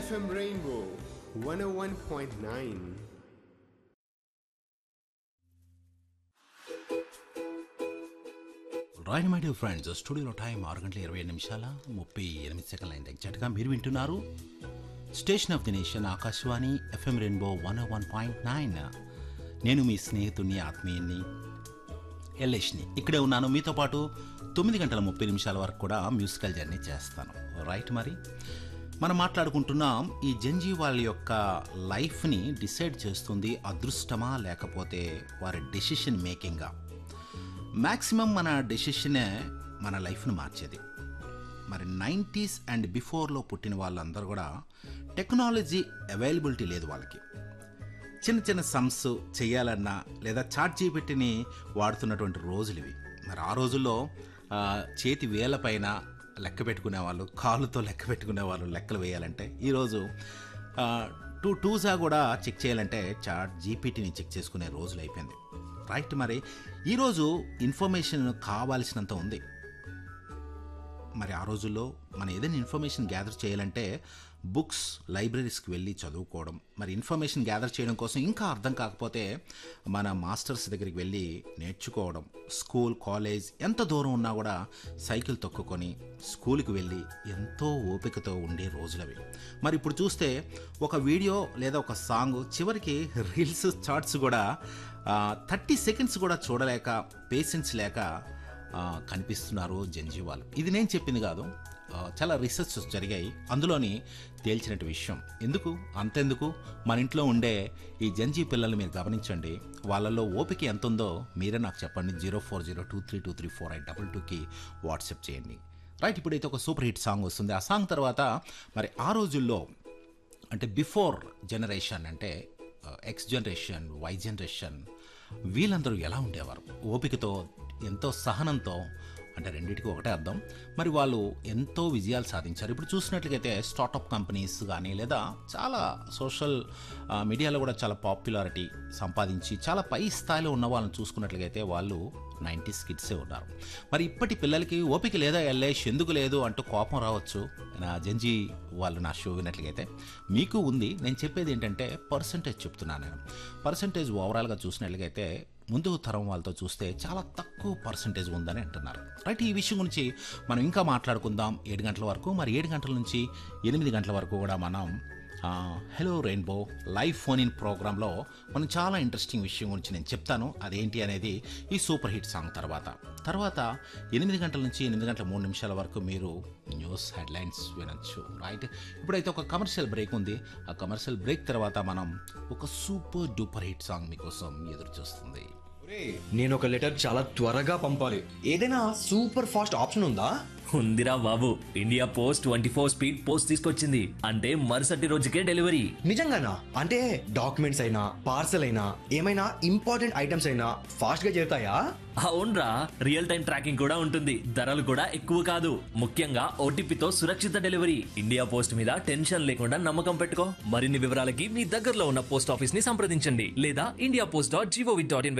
FM Rainbow 101.9. Right my dear friends స్టూడియోలో time ఆరు గంటల ఇరవై ఏడు నిమిషాల ముప్పై ఎనిమిది సెకండ్ల అయింది ఎగ్జాక్ట్గా మీరు వింటున్నారు station of the nation Akashvani FM Rainbow one one point nine నేను మీ స్నేహితుడిని ఆత్మీయుని ఎల్లేష్ని ఇక్కడే ఉన్నాను మీతో పాటు తొమ్మిది గంటల ముప్పై నిమిషాల వరకు కూడా మ్యూజికల్ జర్నీ చేస్తాను రైట్ మరి మనం మాట్లాడుకుంటున్నాం ఈ జంజీ వాళ్ళ యొక్క లైఫ్ని డిసైడ్ చేస్తుంది అదృష్టమా లేకపోతే వారి డెసిషన్ మేకింగా మ్యాక్సిమం మన డెసిషనే మన లైఫ్ను మార్చేది మరి నైంటీస్ అండ్ బిఫోర్లో పుట్టిన వాళ్ళందరూ కూడా టెక్నాలజీ అవైలబిలిటీ లేదు వాళ్ళకి చిన్న చిన్న సమ్స్ చేయాలన్నా లేదా చాట్ జీపెట్టిని వాడుతున్నటువంటి రోజులు ఇవి మరి ఆ రోజుల్లో ఆ, చేతి వేల పైన లెక్క పెట్టుకునే వాళ్ళు కాళ్ళతో లెక్క పెట్టుకునే వాళ్ళు లెక్కలు వేయాలంటే ఈరోజు టూ టూసా కూడా చెక్ చేయాలంటే చాట్ జీపీటీని చెక్ చేసుకునే రోజులు అయిపోయింది రైట్ మరి ఈరోజు ఇన్ఫర్మేషన్ కావాల్సినంత ఉంది మరి ఆ రోజుల్లో మనం ఏదైనా ఇన్ఫర్మేషన్ గ్యాదర్ చేయాలంటే బుక్స్ లైబ్రరీస్కి వెళ్ళి చదువుకోవడం మరి ఇన్ఫర్మేషన్ గ్యాదర్ చేయడం కోసం ఇంకా అర్థం కాకపోతే మన మాస్టర్స్ దగ్గరికి వెళ్ళి నేర్చుకోవడం స్కూల్ కాలేజ్ ఎంత దూరం ఉన్నా కూడా సైకిల్ తొక్కుకొని స్కూల్కి వెళ్ళి ఎంతో ఓపికతో ఉండే రోజులవి మరి ఇప్పుడు చూస్తే ఒక వీడియో లేదా ఒక సాంగ్ చివరికి రీల్స్ చార్ట్స్ కూడా థర్టీ సెకండ్స్ కూడా చూడలేక పేషెన్స్ లేక ఆ, కనిపిస్తున్నారు జంజీవాలు ఇది నేను చెప్పింది కాదు ఆ, చాలా రీసెర్చ్ జరిగాయి అందులోని తేల్చినట్టు విషయం ఎందుకు అంతెందుకు మన ఇంట్లో ఉండే ఈ జంజీ పిల్లల్ని మీరు గమనించండి వాళ్ళల్లో ఓపిక ఎంత ఉందో మీరే నాకు చెప్పండి zero four zero two three two three four eight double టూకి వాట్సాప్ చేయండి రైట్ ఇప్పుడైతే ఒక సూపర్ హిట్ సాంగ్ వస్తుంది ఆ సాంగ్ తర్వాత మరి ఆ రోజుల్లో అంటే బిఫోర్ జనరేషన్ అంటే ఎక్స్ జనరేషన్ వై జనరేషన్ వీళ్ళందరూ ఎలా ఉండేవారు ఓపికతో ఎంతో సహనంతో అంటే రెండింటికి ఒకటే అర్థం మరి వాళ్ళు ఎంతో విజయాలు సాధించారు ఇప్పుడు చూసినట్లయితే స్టార్టప్ కంపెనీస్ కానీ లేదా చాలా సోషల్ ఆ, మీడియాలో కూడా చాలా పాపులారిటీ సంపాదించి చాలా పై స్థాయిలో ఉన్న వాళ్ళని చూసుకున్నట్లయితే వాళ్ళు నైంటీస్ కిడ్సే ఉన్నారు మరి ఇప్పటి పిల్లలకి ఓపిక లేదా ఎల్లేష్ ఎందుకు లేదు అంటూ కోపం రావచ్చు నా జంజీ వాళ్ళు నా షో విన్నట్లయితే మీకు ఉంది నేను చెప్పేది ఏంటంటే పర్సంటేజ్ చెప్తున్నాను నేను పర్సంటేజ్ ఓవరాల్గా చూసినట్లయితే ముందు తరం వాళ్ళతో చూస్తే చాలా తక్కువ పర్సంటేజ్ ఉందని అంటున్నారు రైట్ ఈ విషయం గురించి మనం ఇంకా మాట్లాడుకుందాం ఏడు గంటల వరకు మరి ఏడు గంటల నుంచి ఎనిమిది గంటల వరకు కూడా మనం ఆ, hello Rainbow live phone in ప్రోగ్రాంలో మనం చాలా ఇంట్రెస్టింగ్ విషయం గురించి నేను చెప్తాను అదేంటి అనేది ఈ సూపర్ హిట్ సాంగ్ తర్వాత తర్వాత ఎనిమిది గంటల నుంచి ఎనిమిది గంటల మూడు నిమిషాల వరకు మీరు న్యూస్ హెడ్లైన్స్ వినొచ్చు రైట్ ఇప్పుడైతే ఒక కమర్షియల్ బ్రేక్ ఉంది ఆ కమర్షియల్ బ్రేక్ తర్వాత మనం ఒక సూపర్ డూపర్ హిట్ సాంగ్ మీకోసం ఎదురు చూస్తుంది నేను ఒక లెటర్ చాలా త్వరగా పంపాలి ఏదైనా సూపర్ ఫాస్ట్ ఆప్షన్ ఉందా ఉందిరా బాబు India post twenty four speed post తీసుకొచ్చింది అంటే మరుసటి రోజుకే డెలివరీ నిజంగానా అంటే డాక్యుమెంట్స్ అయినా పార్సల్ అయినా ఏమైనా ఇంపార్టెంట్ ఐటమ్స్ అయినా ఫాస్ట్ గా చేరుతాయా అవునరా రియల్ టైం ట్రాకింగ్ కూడా ఉంటుంది ధరలు కూడా ఎక్కువ కాదు ముఖ్యంగా ఓటీపీతో సురక్షిత డెలివరీ ఇండియా పోస్ట్ మీద టెన్షన్ లేకుండా నమ్మకం పెట్టుకో మరిన్ని వివరాలకి మీ దగ్గరలో ఉన్న పోస్ట్ ఆఫీస్ ని సంప్రదించండి లేదా India post dot GOV dot in